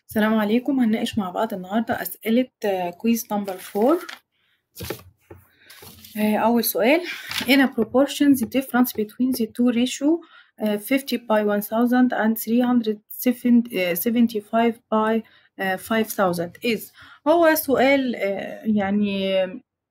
السلام عليكم هنناقش مع بعض النهاردة أسئلة كويز نمبر 4 أول سؤال in a proportion the difference between the two ratio uh, 50 by 1000 and 375 by uh, 5000 is هو سؤال uh, يعني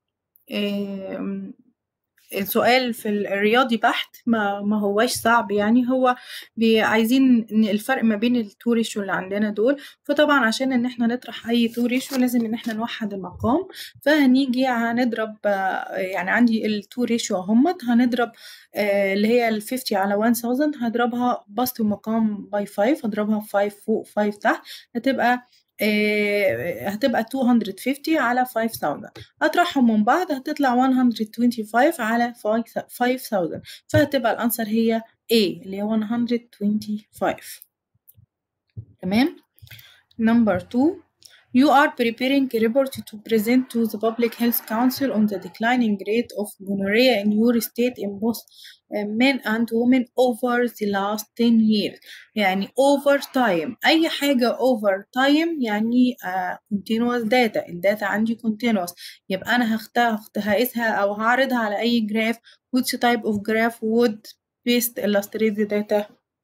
uh, سؤال في الرياضي بحت ما ما هواش صعب يعني هو عايزين الفرق ما بين التو ريشيو اللي عندنا دول فطبعا عشان ان احنا نطرح اي تو ريشيو لازم ان احنا نوحد المقام فهنيجي هنضرب يعني عندي التو ريشيو اهمت هنضرب اللي هي ال 50 على 1000 هضربها بسط المقام باي 5 هضربها 5 فوق 5 تحت هتبقى هتبقى 250 على 5000 اطرحهم من بعض هتطلع 125 على 5000 فهتبقى الانسر هي A اللي هي 125 تمام number 2 You are preparing a report to present to the Public Health Council on the declining rate of gonorrhea in your state in both men and women over the last 10 years يعني over time أي حاجة over time يعني uh, continuous data الداتا عندي continuous يبقى أنا هختار هقيسها أو هعرضها على أي جراف which type of graph would best illustrate the data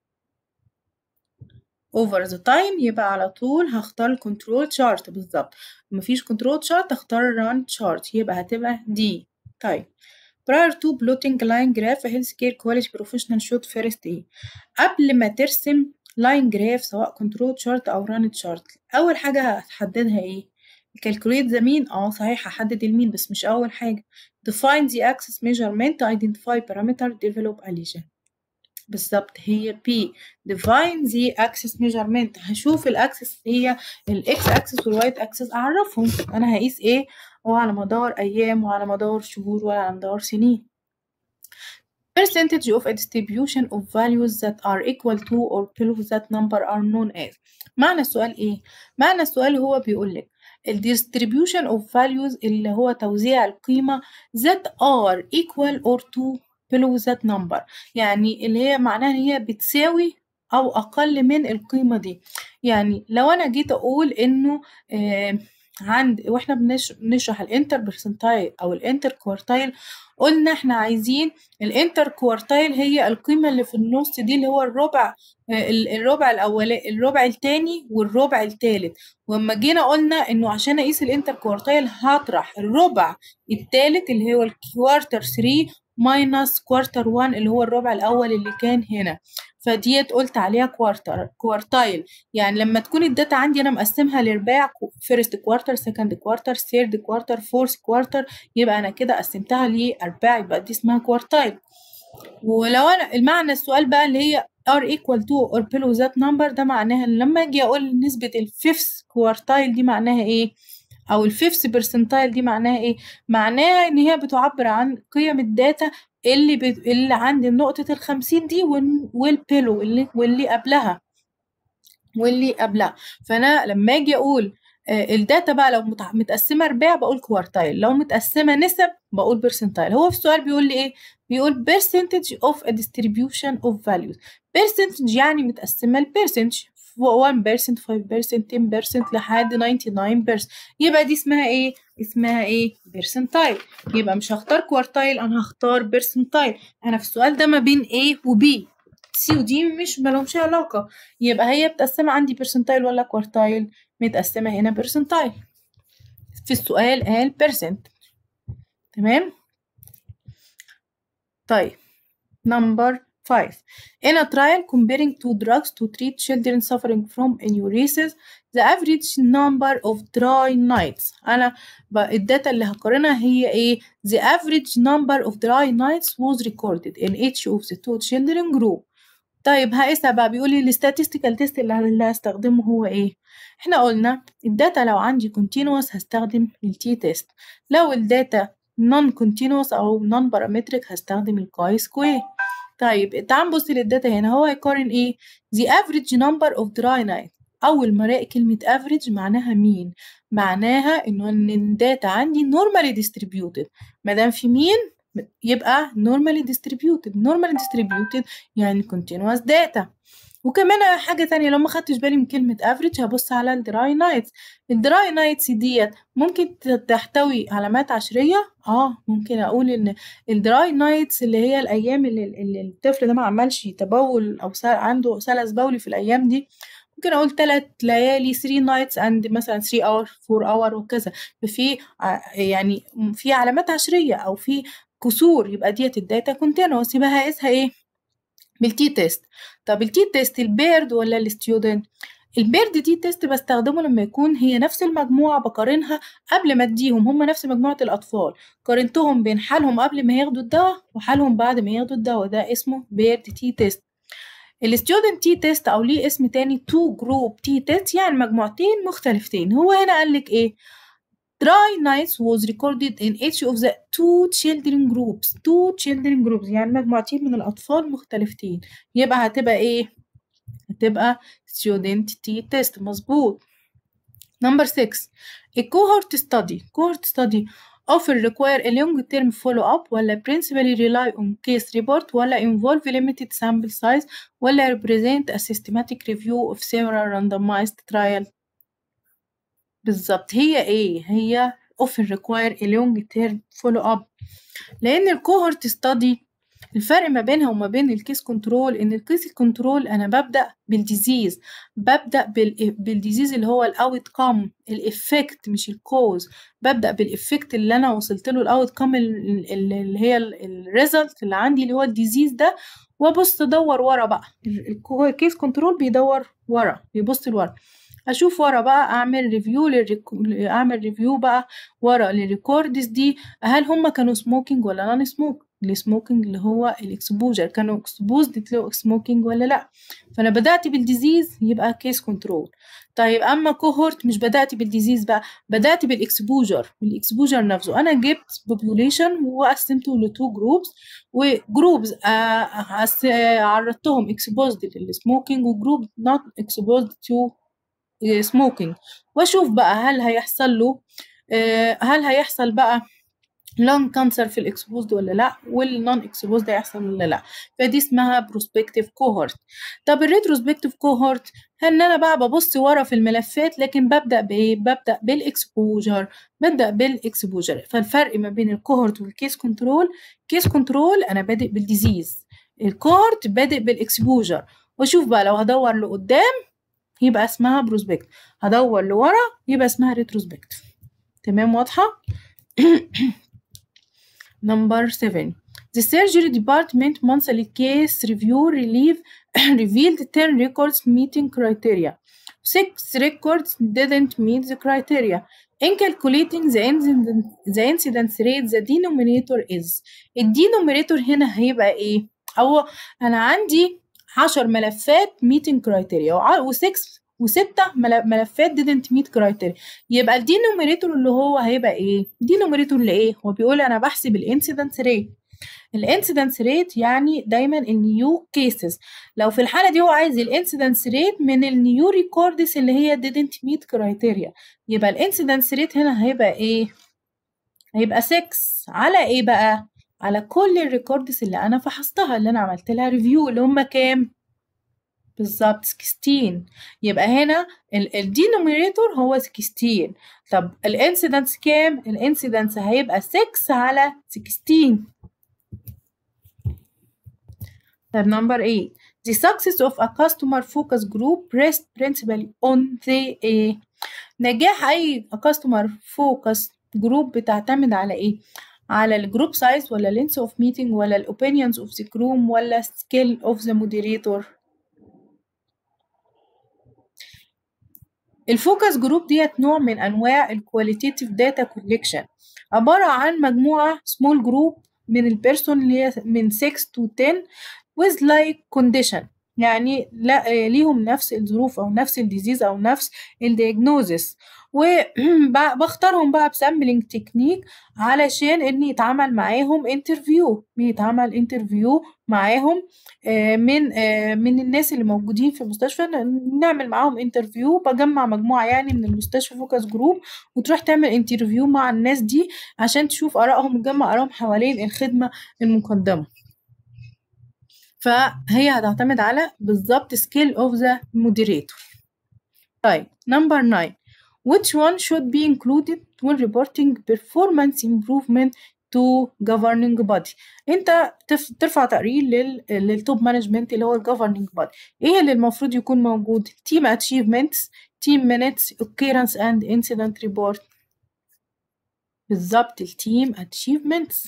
over the time يبقى على طول هختار control chart بالظبط مفيش control chart هختار run chart يبقى هتبقى دي طيب prior to plotting line graph a healthcare quality professional should first ايه قبل ما ترسم line graph سواء control chart أو run chart أول حاجة هتحددها ايه calculate the mean اه صحيح هحدد المين بس مش أول حاجة define the axis measurement identify parameter develop a lesion بالظبط هي P define the axis measurement هشوف الاكسس هي الاكس اكسس والوايت اكسس اعرفهم انا هقيس ايه وعلى مدار ايام وعلى مدار شهور وعلى مدار سنين percentage of a distribution of values that are equal to or below that number are known as معنى السؤال ايه معنى السؤال هو بيقول لك ال distribution of values اللي هو توزيع القيمة that are equal or to below that number يعني اللي هي معناها ان هي بتساوي او اقل من القيمه دي يعني لو انا جيت اقول انه آه عند واحنا بنشرح الانتر برسنتايل او الانتر كوارتايل قلنا احنا عايزين الانتر كوارتايل هي القيمه اللي في النص دي اللي هو الربع الربع الاولاني الربع الثاني والربع الثالث واما جينا قلنا انه عشان اقيس الانتر كوارتايل هطرح الربع الثالث اللي هو الكوارتر 3 ماينس كوارتر 1 اللي هو الربع الاول اللي كان هنا فديت قلت عليها كوارتر كوارتايل يعني لما تكون الداتا عندي انا مقسمها لرباع فيرست كوارتر سكند كوارتر ثيرد كوارتر فورث كوارتر يبقى انا كده قسمتها لارباع يبقى دي اسمها كوارتايل ولو انا المعنى السؤال بقى اللي هي are equal to or below that number ده معناها لما اجي اقول نسبة الفيفث كوارتايل دي معناها ايه او الفيفث برسنتايل دي معناها ايه معناها ان هي بتعبر عن قيم الداتا اللي بت... اللي عند نقطة الخمسين دي والبيلو اللي واللي قبلها واللي قبلها فانا لما اجي اقول آه الداتا بقى لو متقسمة رباع بقول كوارتايل لو متقسمة نسب بقول برسنتايل هو في السؤال بيقول لي ايه بيقول percentage of a distribution of values percentage يعني متقسمة البرسنتج 1% 5% 10% لحد 99% يبقى دي اسمها ايه اسمها ايه بيرسنتايل يبقى مش هختار كوارتايل انا هختار بيرسنتايل انا في السؤال ده ما بين A و B سي ودي مش مالهمش علاقة يبقى هي متقسمة عندي بيرسنتايل ولا كوارتايل متقسمة هنا بيرسنتايل في السؤال قال بيرسنت تمام طيب نمبر 5. In a trial comparing two drugs to treat children suffering from enuresis, the average number of dry nights. أنا الداتا اللي هقارنها هي إيه؟ The average number of dry nights was recorded in each of the two children group. طيب هقيسها بقى بيقول لي الستاتستيكال تيست اللي هستخدمه هو ايه احنا قلنا الداتا لو عندي continuous هستخدم التي تيست لو الداتا non continuous او non parametric هستخدم الكاي سكوير طيب تعال نبص للداتا هنا هو هيقارن ايه the average number of dry night اول ما الاقي كلمه average معناها مين معناها انه ان الداتا عندي normally distributed ما دام في مين يبقى normally distributed normally distributed يعني continuous data وكمان حاجة تانية لو ما خدتش بالي من كلمة average هبص على الدراي نايتس الدراي نايتس ديت ممكن تحتوي علامات عشرية اه ممكن اقول ان الدراي نايتس اللي هي الايام اللي, اللي الطفل ده ما عملش تبول او عنده سلس بولي في الايام دي ممكن اقول ثلاث ليالي 3 نايتس اند مثلا 3 اور 4 اور وكذا ففي يعني في علامات عشريه او في كسور يبقى ديت الداتا كونتينوس يبقى هقيسها ايه بالتي تيست طب التي تيست البيرد ولا الستودنت البيرد تي تيست بستخدمه لما يكون هي نفس المجموعة بقارنها قبل ما اديهم هم نفس مجموعة الأطفال قارنتهم بين حالهم قبل ما ياخدوا الدواء وحالهم بعد ما ياخدوا الدواء ده اسمه بيرد تي تيست الستودنت تي تيست او ليه اسم تاني تو جروب تي تيست يعني مجموعتين مختلفتين هو هنا قال لك ايه dry nights was recorded in each of the two children groups two children groups يعني مجموعتين من الأطفال مختلفتين يبقى هتبقى إيه؟ هتبقى student T test مظبوط number 6 a cohort study cohort study often require a long term follow up ولا principally rely on case report ولا involve limited sample size ولا represent a systematic review of several randomized trial بالظبط هي ايه هي often require a long term follow up لان الكوهورت ستادي الفرق ما بينها وما بين الكيس كنترول ان الكيس كنترول انا ببدا بالديزيز ببدا بالديزيز اللي هو الاوت كام الافكت مش الكوز ببدا بالافكت اللي انا وصلت له الاوت كام اللي هي الريزلت اللي عندي اللي هو الديزيز ده وابص ادور ورا بقى الكيس كنترول بيدور ورا بيبص لورا اشوف ورا بقى اعمل ريفيو للريكو... اعمل ريفيو بقى ورا للريكوردز دي هل هم كانوا سموكينج ولا نون سموك السموكينج اللي هو الاكسبوجر كانوا اكسبوزد تو سموكينج ولا لا فانا بدات بالديزيز يبقى كيس كنترول طيب اما كوهورت مش بدات بالديزيز بقى بدات بالاكسبوجر الاكسبوجر نفسه انا جبت بوبوليشن وقسمته لتو جروبس وجروبز عرضتهم اكسبوزد للسموكينج وجروب نوت اكسبوزد تو سموكينج واشوف بقى هل هيحصل له هل هيحصل بقى لون كانسر في الاكسبوزد ولا لا والنون اكسبوزد هيحصل ولا لا فدي اسمها بروسبكتيف كوهورت طب الريتروسبكتيف كوهورت ان انا بقى ببص ورا في الملفات لكن ببدا بايه ببدا بالاكسبوجر ببدا بالاكسبوجر فالفرق ما بين الكوهورت والكيس كنترول كيس كنترول انا بادئ بالديزيز الكوهورت بادئ بالاكسبوجر واشوف بقى لو هدور لقدام يبقى اسمها بروسبكت هدور لورا يبقى اسمها ريتروسبكت تمام واضحة نمبر 7 The surgery department monthly case review relief revealed 10 records meeting criteria. Six records didn't meet the criteria. In calculating the incidence, the incidence rate, the denominator is الدينوميريتور هنا هيبقى ايه؟ هو انا عندي 10 ملفات meeting criteria و6 وستة ملفات didn't meet criteria يبقى الدينوميريتور اللي هو هيبقى ايه؟ دينوميريتور لايه؟ هو بيقول انا بحسب الانسيدنس ريت الانسيدنس ريت يعني دايما النيو كيسز لو في الحاله دي هو عايز الانسيدنس ريت من النيو ريكوردز اللي هي didn't meet criteria يبقى الانسيدنس ريت هنا هيبقى ايه؟ هيبقى 6 على ايه بقى؟ على كل الريكوردز اللي انا فحصتها اللي انا عملت لها ريفيو اللي هم كام بالظبط 16 يبقى هنا الدينوميريتور هو 16 طب الانسيدنس كام الانسيدنس هيبقى 6 على 16 طب نمبر 8 The success of a customer focus group rests principally on the ايه نجاح اي customer focus group بتعتمد على ايه على الجروب سايز ولا length of meeting ولا الاوبينيونز اوف ذا room ولا skill of the moderator الفوكس جروب ديت نوع من انواع الكواليتيتيف داتا كوليكشن عباره عن مجموعه سمول جروب من البيرسون اللي هي من 6 to 10 with like condition يعني لا ليهم نفس الظروف او نفس الديزيز او نفس الدياجنوزس وبختارهم بقى بسامبلينج تكنيك علشان ان يتعمل معاهم انترفيو بيتعمل انترفيو معاهم من من الناس اللي موجودين في المستشفى نعمل معاهم انترفيو بجمع مجموعه يعني من المستشفى فوكس جروب وتروح تعمل انترفيو مع الناس دي عشان تشوف ارائهم وتجمع ارائهم حوالين الخدمه المقدمه فهي هتعتمد على بالظبط skill of the moderator طيب number 9 which one should be included when reporting performance improvement to governing body انت تف- ترفع تقرير لل للتوب مانجمنت اللي هو الجوفرنينج بودي ايه اللي المفروض يكون موجود team achievements team minutes occurrence and incident report بالظبط التيم achievements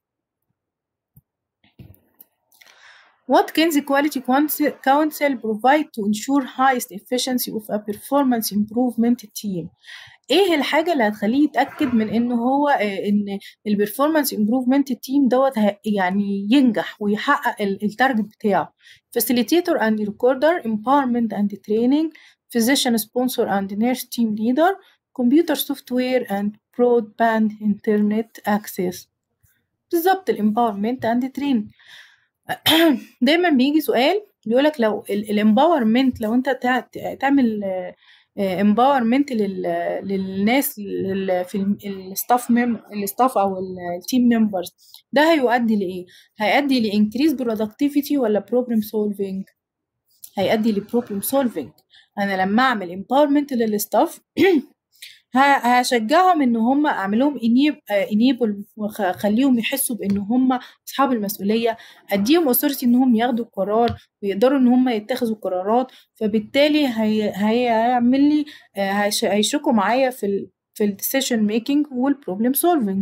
What can the quality council council provide to ensure highest efficiency of a performance improvement team؟ ايه الحاجة اللي هتخليه يتأكد من ان هو آه، ان البرفورمانس امبروفمنت تيم دوت ه- يعني ينجح ويحقق ال- التارجت بتاعه facilitator and recorder empowerment and training physician sponsor and nurse team leader computer software and broadband internet access بالظبط الامباورمنت اند تريننج دايما بيجي سؤال بيقولك لو الامباورمنت لو انت تع- تع- تعمل امباورمنت للناس لل- في الستاف ميم الستاف او التيم ممبرز ده هيؤدي لايه هيؤدي لانكريز برودكتيفيتي ولا بروبلم سولفينج هيؤدي لبروبلم سولفينج انا لما اعمل امباورمنت للستاف ه- هشجعهم ان هم اعمل لهم انيبل واخليهم يحسوا بان هم اصحاب المسؤوليه اديهم اثورتي ان هم ياخدوا القرار ويقدروا ان هم يتخذوا قرارات فبالتالي هي هيعمل لي آه، هيش- هيشركوا معايا في ال في الديسيشن ميكنج والبروبلم سولفينج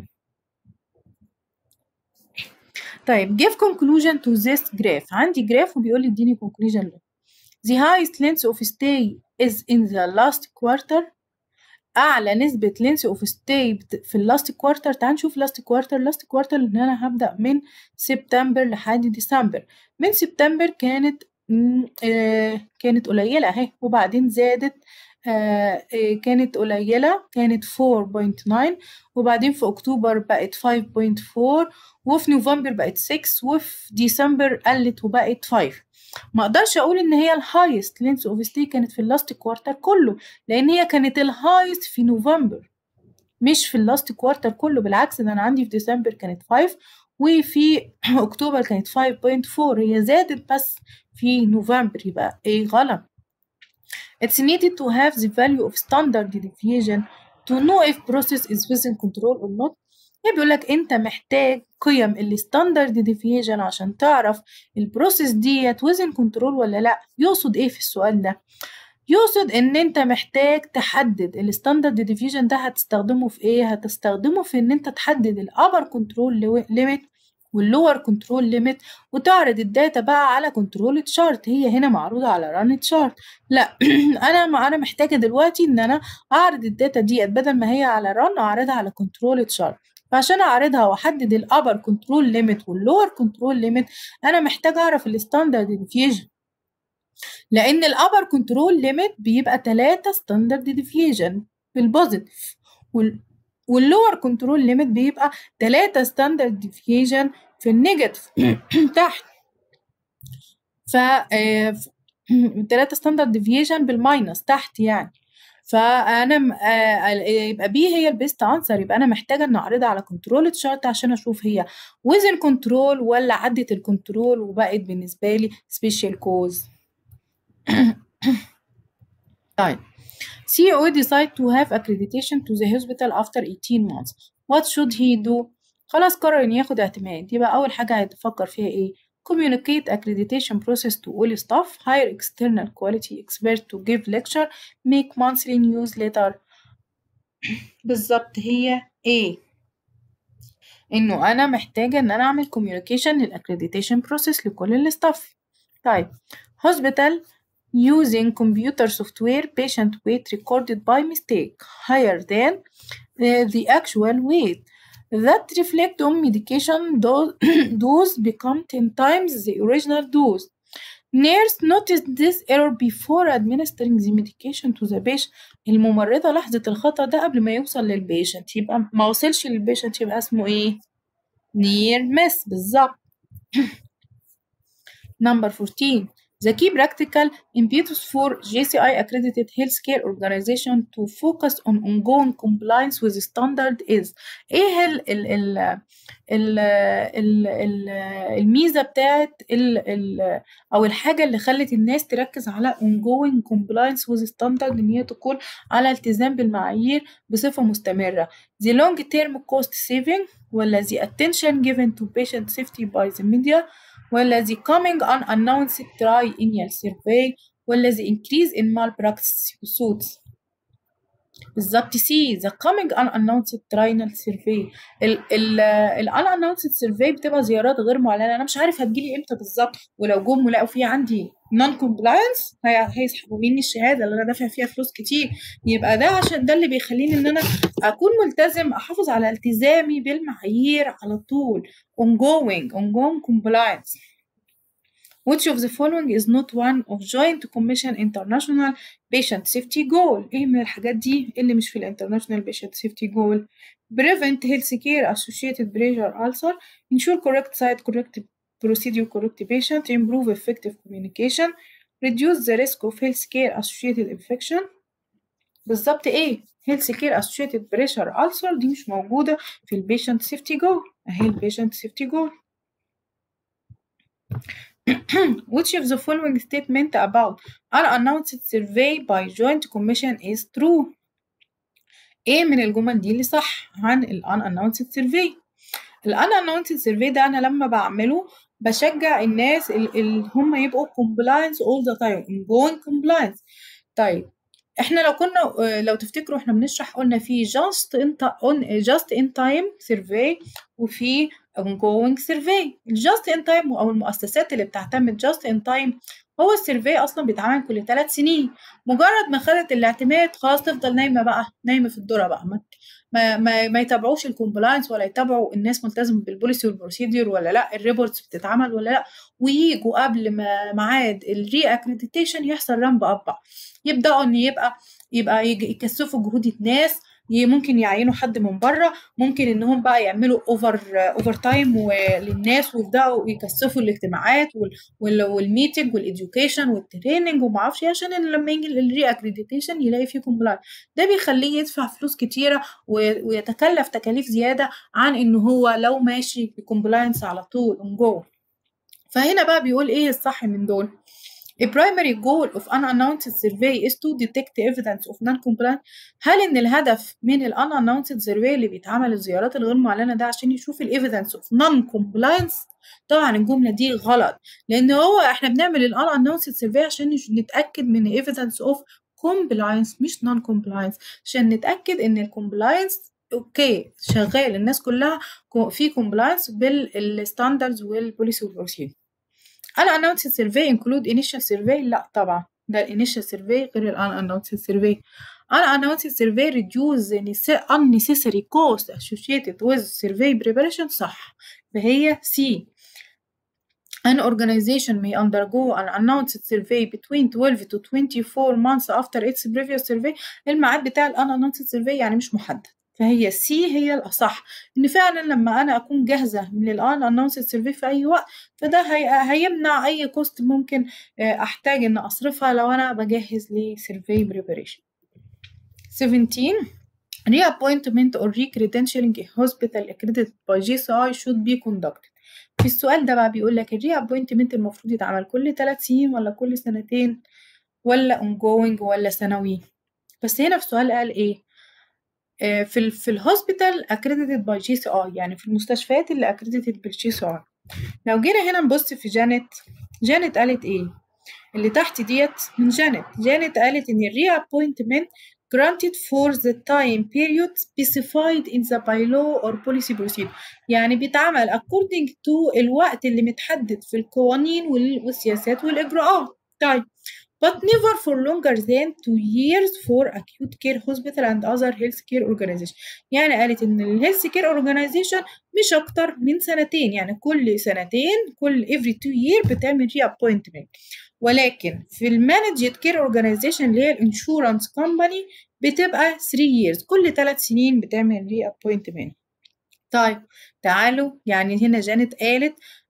طيب give conclusion to this graph عندي جراف وبيقول لي اديني conclusion له the highest length of stay is in the last quarter اعلى نسبه لينس اوف ستاي في اللاست كوارتر تعال نشوف لاست كوارتر لاست كوارتر ان انا هبدا من سبتمبر لحد ديسمبر من سبتمبر كانت مم، آه كانت قليله اهي وبعدين زادت آه آه، كانت قليله كانت 4.9 وبعدين في اكتوبر بقت 5.4 وفي نوفمبر بقت 6 وفي ديسمبر قلت وبقت 5 ما اقدرش اقول ان هي الهايست لينس اوف ستي كانت في اللاست كوارتر كله لان هي كانت الهايست في نوفمبر مش في اللاست كوارتر كله بالعكس ده انا عندي في ديسمبر كانت 5 وفي اكتوبر كانت 5.4 هي زادت بس في نوفمبر يبقى ايه غلط It's needed to have the value of standard deviation to know if process is within control or not. هي بيقول لك انت محتاج قيم الستاندرد ديفيجن عشان تعرف البروسيس ديت within كنترول ولا لا يقصد ايه في السؤال ده يقصد ان انت محتاج تحدد الستاندرد ديفيجن ده هتستخدمه في ايه هتستخدمه في ان انت تحدد الابر كنترول ليميت واللور كنترول ليميت وتعرض الداتا بقى على كنترول تشارت هي هنا معروضه على ران تشارت لا انا ما انا محتاجه دلوقتي ان انا اعرض الداتا ديت بدل ما هي على ران اعرضها على كنترول تشارت فعشان اعرضها واحدد الابر كنترول ليميت واللور كنترول ليميت انا محتاج اعرف الستاندرد ديفيجن لان الابر كنترول ليميت بيبقى 3 ستاندرد ديفيجن في البوزيتيف وال واللور كنترول ليميت بيبقى 3 ستاندرد ديفيجن في النيجاتيف تحت ف 3 ستاندرد ديفيجن بالماينس تحت يعني فانا م- آه، يبقى بي هي البيست انسر يبقى انا محتاجه ان اعرضها على كنترول تشارت عشان اشوف هي وزن كنترول ولا عدت الكنترول وبقت بالنسبه لي سبيشال كوز طيب CEO decide to have accreditation to the hospital after 18 months. What should he do? خلاص قرر إن ياخد اعتماد يبقى أول حاجة هيفكر فيها إيه؟ Communicate accreditation process to all staff, hire external quality expert to give lecture, make monthly newsletter. بالظبط هي إيه؟ إنه أنا محتاجة إن أنا أعمل communication للأكريديتيشن process لكل الستاف. طيب hospital using computer software patient weight recorded by mistake higher than uh, the actual weight that reflect on medication dose, dose become 10 times the original dose. Nurse noticed this error before administering the medication to the patient. الممرضة لاحظت الخطأ ده قبل ما يوصل للبيشنت يبقى ما وصلش للبيشنت يبقى اسمه ايه؟ near miss بالظبط. Number 14 The key practical impetus for JCI accredited healthcare organization to focus on ongoing compliance with standard is ايه ال ال ال ال ال ال الميزة بتاعت ال ال أو الحاجة اللي خلت الناس تركز على ongoing compliance with standard إن هي تكون على التزام بالمعايير بصفة مستمرة the long term cost saving ولا the attention given to patient safety by the media ولا the coming unannounced triennial survey ولا the increase in malpractice suits بالظبط سي the coming unannounced triennial survey ال ال ال unannounced survey بتبقى زيارات غير معلنة أنا مش عارف هتجيلي إمتى بالظبط ولو جم ولقوا في عندي non compliance هي- هيسحبوا مني الشهادة اللي أنا دافع فيها فلوس كتير يبقى ده عشان ده اللي بيخليني إن أنا أكون ملتزم أحافظ على التزامي بالمعايير على طول ongoing ongoing compliance Which of the following is not one of Joint Commission International Patient Safety Goal؟ إيه من الحاجات دي اللي مش في ال International Patient Safety Goal؟ Prevent healthcare associated pressure ulcer, ensure correct site, correct procedure, correct patient, improve effective communication, reduce the risk of healthcare associated infection. بالظبط إيه؟ healthcare associated pressure ulcer دي مش موجودة في ال Patient Safety Goal. أهي ال Patient Safety Goal. Which of the following statement about unannounced survey by joint commission is true? ايه من الجمل دي اللي صح عن ال unannounced survey؟ ال unannounced survey ده انا لما بعمله بشجع الناس اللي هم يبقوا compliance all the time ongoing compliance طيب احنا لو كنا لو تفتكروا احنا بنشرح قلنا في just in on just in time survey وفي ongoing survey just in time او المؤسسات اللي بتعتمد just in time هو السيرفي اصلا بيتعمل كل ثلاث سنين مجرد ما خدت الاعتماد خلاص تفضل نايمه بقى نايمه في الذره بقى ما ما ما, ما يتابعوش الكومبلاينس ولا يتابعوا الناس ملتزمه بالبوليسي والبروسيدور ولا لا الريبورتس بتتعمل ولا لا ويجوا قبل ما ميعاد الري اكريديتيشن يحصل رامب اب يبداوا ان يبقى يبقى يكثفوا جهود الناس ممكن يعينوا حد من بره ممكن انهم بقى يعملوا اوفر اوفر تايم للناس ويبداوا يكثفوا الاجتماعات والميتنج والاديوكيشن والتريننج وما اعرفش ايه عشان لما يجي الري اكريديتيشن يلاقي فيه كومبلاين ده بيخليه يدفع فلوس كتيره ويتكلف تكاليف زياده عن ان هو لو ماشي بكومبلاينس على طول اون جو فهنا بقى بيقول ايه الصح من دول A primary goal of unannounced survey is to detect evidence of non-compliance. هل إن الهدف من ال unannounced survey اللي بيتعمل الزيارات الغير معلنة ده عشان يشوف ال evidence of non-compliance؟ طبعا الجملة دي غلط لأن هو إحنا بنعمل ال unannounced survey عشان نتأكد من evidence of compliance مش non-compliance عشان نتأكد إن ال compliance اوكي شغال الناس كلها في compliance بالستاندردز والبوليسي والبروسيجر unannounced survey include initial survey لا طبعا ده initial survey غير ال unannounced survey unannounced survey reduce the unnecessary cost associated with survey preparation صح فهي C An organization may undergo an announced survey between 12 to 24 months after its previous survey الميعاد بتاع ال unannounced survey يعني مش محدد فهي سي هي الأصح إن فعلا لما أنا أكون جاهزة من الآن announced survey في أي وقت فده هي... هيمنع أي كوست ممكن أحتاج إن أصرفها لو أنا بجهز لسيرفي preparation 17 reappointment or recredentialing a hospital accredited by GCI should be conducted في السؤال ده بقى بيقول لك الري ابوينتمنت المفروض يتعمل كل ثلاث سنين ولا كل سنتين ولا ongoing ولا سنوي بس هنا في السؤال قال ايه في ال في الهوسبيتال اكريديتد باي جي سي اي يعني في المستشفيات اللي اكريديتد بالجي سي اي لو جينا هنا نبص في جانت جانت قالت ايه اللي تحت ديت من جانت جانت قالت ان الري ابوينتمنت granted for the time period specified in the bylaw or policy procedure يعني بيتعمل according to الوقت اللي متحدد في القوانين والسياسات والإجراءات طيب but never for longer than two years for acute care hospital and other health care organization يعني قالت ان ال health care organization مش اكتر من سنتين يعني كل سنتين كل every two year بتعمل reappointment ولكن في المانجد كير اورجانيزيشن اللي هي الانشورنس كومباني بتبقى 3 years كل 3 سنين بتعمل ري ابوينتمنت طيب تعالوا يعني هنا جانت قالت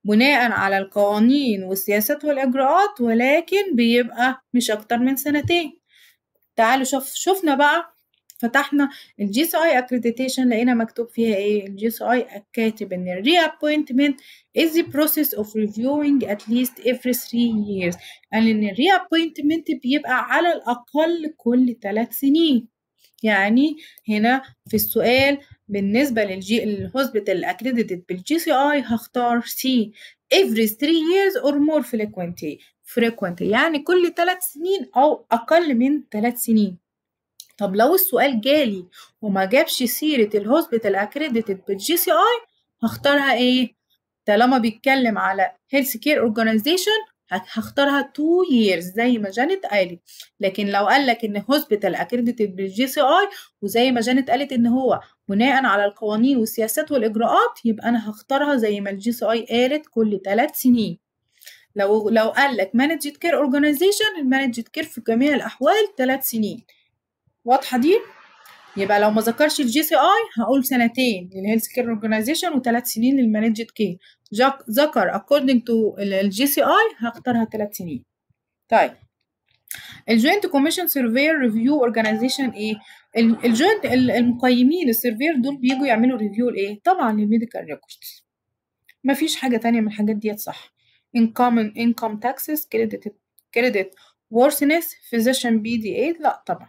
بناء على القوانين والسياسات والإجراءات ولكن بيبقى مش أكتر من سنتين تعالوا شوف شفنا بقى فتحنا الجي سي اي اكريديتيشن لقينا مكتوب فيها ايه الجي سي اي كاتب ان الري ابوينتمنت is the process of reviewing at least every three years قال ان الري ابوينتمنت بيبقى على الاقل كل ثلاث سنين يعني هنا في السؤال بالنسبه للجي الهوسبيتال اكريديتد بالجي سي اي هختار سي every 3 years or more frequently frequently يعني كل ثلاث سنين او اقل من ثلاث سنين طب لو السؤال جالي وما جابش سيرة الهوسبيتال اكريديتد بالجي سي اي هختارها ايه؟ طالما بيتكلم على هيلث كير اورجانيزيشن هختارها 2 years زي ما جانت قالت لكن لو قال لك ان هوسبيتال اكريديتد بالجي سي اي وزي ما جانت قالت ان هو بناء على القوانين والسياسات والاجراءات يبقى انا هختارها زي ما الجي سي اي قالت كل 3 سنين لو لو قال لك مانجد كير اورجانيزيشن المانجد كير في جميع الاحوال 3 سنين واضحه دي يبقى لو ما ذكرش الجي سي اي هقول سنتين للهيلث كير اورجانيزيشن وثلاث سنين للمانجد كير ذكر according to الجي سي اي هختارها ثلاث سنين طيب الجوينت كوميشن سيرفير ريفيو اورجانيزيشن ايه الجوينت المقيمين السيرفير دول بيجوا يعملوا ريفيو لايه طبعا للميديكال ريكوردز مفيش حاجه تانية من الحاجات ديت صح income income taxes credit credit worthiness physician BDA لا طبعا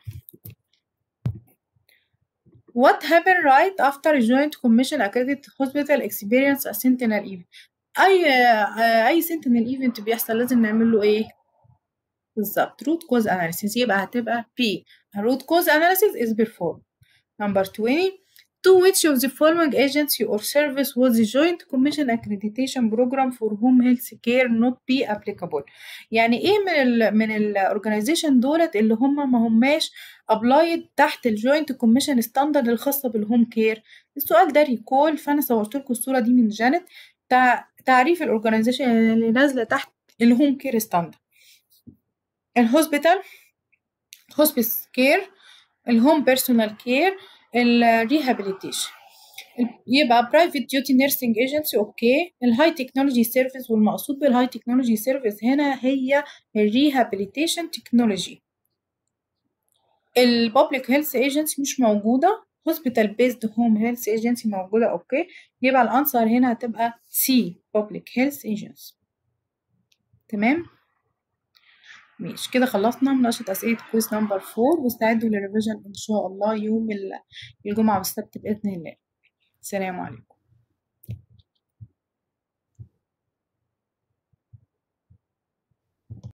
What happened right after joint commission accredited hospital experience a sentinel event اي اي sentinel event بيحصل لازم نعمل له ايه بالظبط root cause analysis يبقى هتبقى P a root cause analysis is performed number 20 to which of the following agency or service was the joint commission accreditation program for whom health care not be applicable يعني ايه من ال من الاورجنايزيشن دولت اللي هم ما هماش ابلايد تحت الجوينت كوميشن ستاندرد الخاصه بالهوم كير السؤال ده ريكول فانا صورت لكم الصوره دي من جانت تع... تعريف الاورجنايزيشن اللي نازله تحت الهوم كير ستاندرد الهوسبيتال هوسبيس كير الهوم بيرسونال كير الريهابيليتيشن يبقى برايفت ديوتي نيرسينج ايجنسي اوكي الهاي تكنولوجي سيرفيس والمقصود بالهاي تكنولوجي سيرفيس هنا هي الريهابيليتيشن تكنولوجي البابليك هيلث ايجنسي مش موجوده هوسبيتال بيزد هوم هيلث ايجنسي موجوده اوكي يبقى الانسر هنا هتبقى سي بابليك هيلث ايجنسي تمام ماشي كده خلصنا مناقشة أسئلة كويس نمبر فور واستعدوا للريفيجن إن شاء الله يوم الجمعة والسبت بإذن الله السلام عليكم